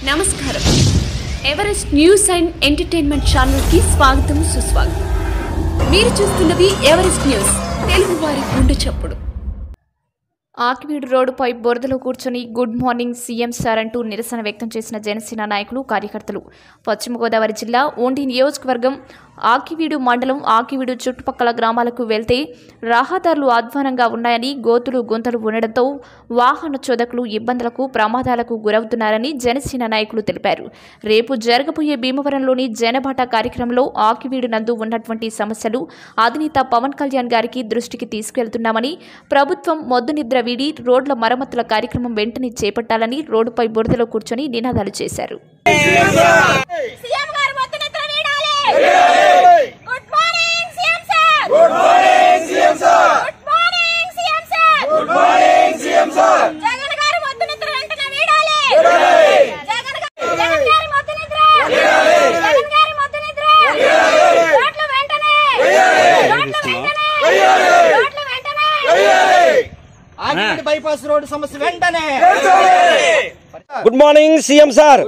నమస్కారం Everest news and entertainment channel కి స్వాగతం సుస్వాగతం మీరు చూస్తున్నది ఎవరెస్ట్ న్యూస్ తెలుగు వారి గుండె చప్పుడు ఆకివీడు రోడ్డుపై బురదలో కూర్చొని గుడ్ మార్నింగ్ సీఎం సార్ అంటూ నిరసన వ్యక్తం చేసిన జనసేన నాయకులు కార్యకర్తలు పశ్చిమ గోదావరి జిల్లా ఓండి నియోజకవర్గం ఆకివీడు మండలం ఆకివీడు చుట్టుపక్కల గ్రామాలకు వెళ్తే రహదారులు అధ్వానంగా ఉన్నాయని గోతులు గుంతలు ఉండడంతో వాహన చోదకులు ఇబ్బందులకు ప్రమాదాలకు గురవుతున్నారని జనసేన నాయకులు తెలిపారు రేపు జరగబోయే భీమవరంలోని జనబాట కార్యక్రమంలో ఆకివీడు నందు ఉన్నటువంటి సమస్యలు అధినేత పవన్ కళ్యాణ్ గారికి దృష్టికి తీసుకెళ్తున్నామని ప్రభుత్వం మొద్దు నిద్ర వీడి రోడ్ల మరమ్మతుల కార్యక్రమం వెంటనే చేపట్టాలని రోడ్డుపై బురదలో కూర్చొని నినాదాలు చేశారు సీఎం గారు మొత్తం నిద్ర వీడాలి good morning CM sir good morning CM sir good morning CM sir good morning CM sir Jagan గారు మొత్తం నిద్ర వెంటనే వీడాలి జగన్ గారు జగన్ గారి మొత్తం నిద్ర జగన్ గారి మొత్తం నిద్ర రోడ్లు వెంటనే రోడ్లు వెంటనే రోడ్లు వెంటనే ఆగిపోయిన బైపాస్ రోడ్డు సమస్య వెంటనే గుడ్ మార్నింగ్ సీఎం సార్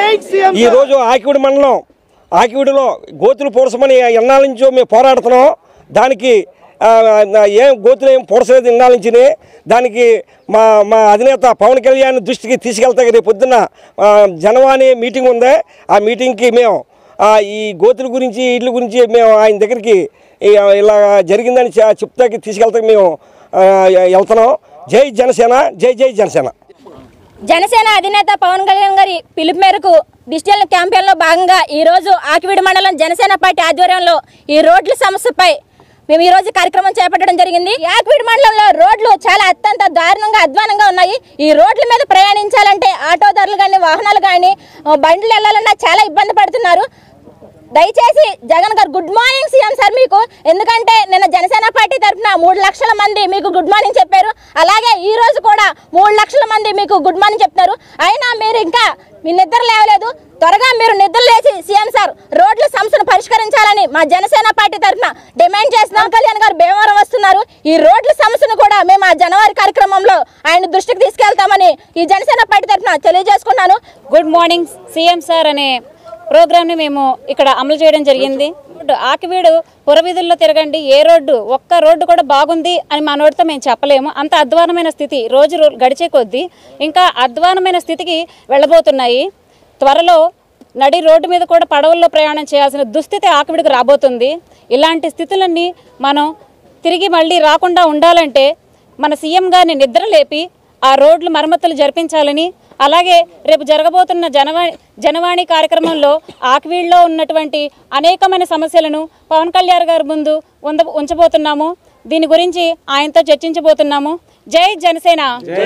ఈ రోజు ఆకివిడి మండలం ఆకివిడిలో గోతులు పూడ్చమని ఎన్నాళ్ళ నుంచో మేము పోరాడుతున్నాం దానికి ఆ, ఏం గోతులు ఏం పూడ్చలేదు ఇన్నాళ్ళ నుంచి దానికి మా మా అధినేత పవన్ కళ్యాణ్ దృష్టికి తీసుకెళ్తా రేపు పొద్దున్న ఆ, జనవాణి మీటింగ్ ఉంది ఆ మీటింగ్కి మేము ఆ, ఈ గోతుల గురించి ఇళ్ళ గురించి మేము ఆయన దగ్గరికి ఈ, ఇలా జరిగిందని చె- చెప్తాకి తీసుకెళ్తాకి మేము ఆ, వెళ్తున్నాం జై జనసేన జై జై జనసేన జనసేన అధినేత పవన్ కళ్యాణ్ గారి పిలుపు మేరకు డిజిటల్ క్యాంపెయిన్ లో భాగంగా ఈ రోజు ఆకివీడు మండలం జనసేన పార్టీ ఆధ్వర్యంలో ఈ రోడ్ల సమస్యపై మేము ఈ రోజు కార్యక్రమం చేపట్టడం జరిగింది ఈ ఆకివీడు మండలంలో రోడ్లు చాలా అత్యంత దారుణంగా అధ్వానంగా ఉన్నాయి ఈ రోడ్ల మీద ప్రయాణించాలంటే ఆటోదారులు కానీ వాహనాలు కానీ బండ్లు వెళ్ళాలన్నా చాలా ఇబ్బంది పడుతున్నారు దయచేసి జగన్ గారు గుడ్ మార్నింగ్ సీఎం సార్ మీకు ఎందుకంటే నిన్న జనసేన పార్టీ తరఫున మూడు లక్షల మంది మీకు గుడ్ మార్నింగ్ చెప్పారు అలాగే ఈ రోజు కూడా మూడు లక్షల మంది మీకు గుడ్ మార్నింగ్ చెప్తున్నారు అయినా మీరు ఇంకా మీ నిద్ర లేవలేదు త్వరగా మీరు నిద్ర లేచి సీఎం సార్ రోడ్ల సమస్యను పరిష్కరించాలని మా జనసేన పార్టీ తరఫున డిమాండ్ చేస్తున్నాం కళ్యాణ్ గారు భీమవరం వస్తున్నారు ఈ రోడ్ల సమస్యను కూడా మేము ఆ జనవరి కార్యక్రమంలో ఆయన దృష్టికి తీసుకెళ్తామని ఈ జనసేన పార్టీ తరఫున తెలియజేసుకున్నాను గుడ్ మార్నింగ్ సీఎం సార్ అనే ప్రోగ్రామ్ని మేము ఇక్కడ అమలు చేయడం జరిగింది ఆకివీడు పురవీధుల్లో తిరగండి ఏ రోడ్డు ఒక్క రోడ్డు కూడా బాగుంది అని మా నోటితో మేము చెప్పలేము అంత అధ్వానమైన స్థితి రోజు రో- గడిచే కొద్దీ ఇంకా అధ్వానమైన స్థితికి వెళ్ళబోతున్నాయి త్వరలో నడి రోడ్డు మీద కూడా పడవల్లో ప్రయాణం చేయాల్సిన దుస్థితి ఆకివీడికి రాబోతుంది ఇలాంటి స్థితులన్నీ మనం తిరిగి మళ్ళీ రాకుండా ఉండాలంటే మన సీఎం గారిని నిద్ర లేపి ఆ రోడ్లు మరమ్మతులు జరిపించాలని అలాగే రేపు జరగబోతున్న జనవాణి జనవాణి కార్యక్రమంలో ఆక్వీడ్లో ఉన్నటువంటి అనేకమైన సమస్యలను పవన్ కళ్యాణ్ గారి ముందు ఉంద ఉంచబోతున్నాము దీని గురించి ఆయనతో చర్చించబోతున్నాము జై జనసేన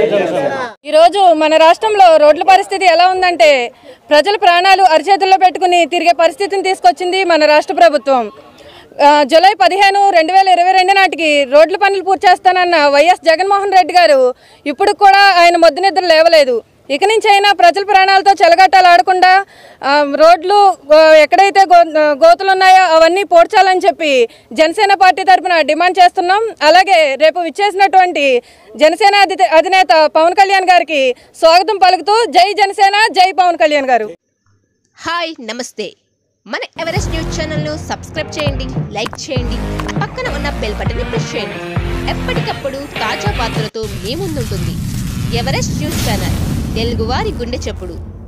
ఈరోజు మన రాష్ట్రంలో రోడ్ల పరిస్థితి ఎలా ఉందంటే ప్రజల ప్రాణాలు అరిచేతుల్లో పెట్టుకుని తిరిగే పరిస్థితిని తీసుకొచ్చింది మన రాష్ట్ర ప్రభుత్వం ఆ, జూలై పదిహేను రెండు వేల ఇరవై రెండు నాటికి రోడ్ల పనులు పూర్తి చేస్తానన్న వైఎస్ జగన్మోహన్ రెడ్డి గారు ఇప్పుడు కూడా ఆయన మొద్దు నిద్ర లేవలేదు ఇక నుంచి అయినా ప్రజల ప్రాణాలతో చెలగట్టాలు ఆడకుండా ఆ, రోడ్లు ఆ, ఎక్కడైతే గో గోతులు ఉన్నాయో అవన్నీ పోడ్చాలని చెప్పి జనసేన పార్టీ తరఫున డిమాండ్ చేస్తున్నాం అలాగే రేపు విచ్చేసినటువంటి జనసేన అధి అధినేత పవన్ కళ్యాణ్ గారికి స్వాగతం పలుకుతూ జై జనసేన జై పవన్ కళ్యాణ్ గారు హాయ్ నమస్తే మన ఎవరెస్ట్ న్యూస్ ఛానల్ను సబ్స్క్రైబ్ చేయండి లైక్ చేయండి పక్కన ఉన్న బెల్ బటన్ని ప్రెస్ చేయండి ఎప్పటికప్పుడు తాజా వార్తలతో మీ ముందుంటుంది ఎవరెస్ట్ న్యూస్ ఛానల్ తెలుగువారి గుండె చప్పుడు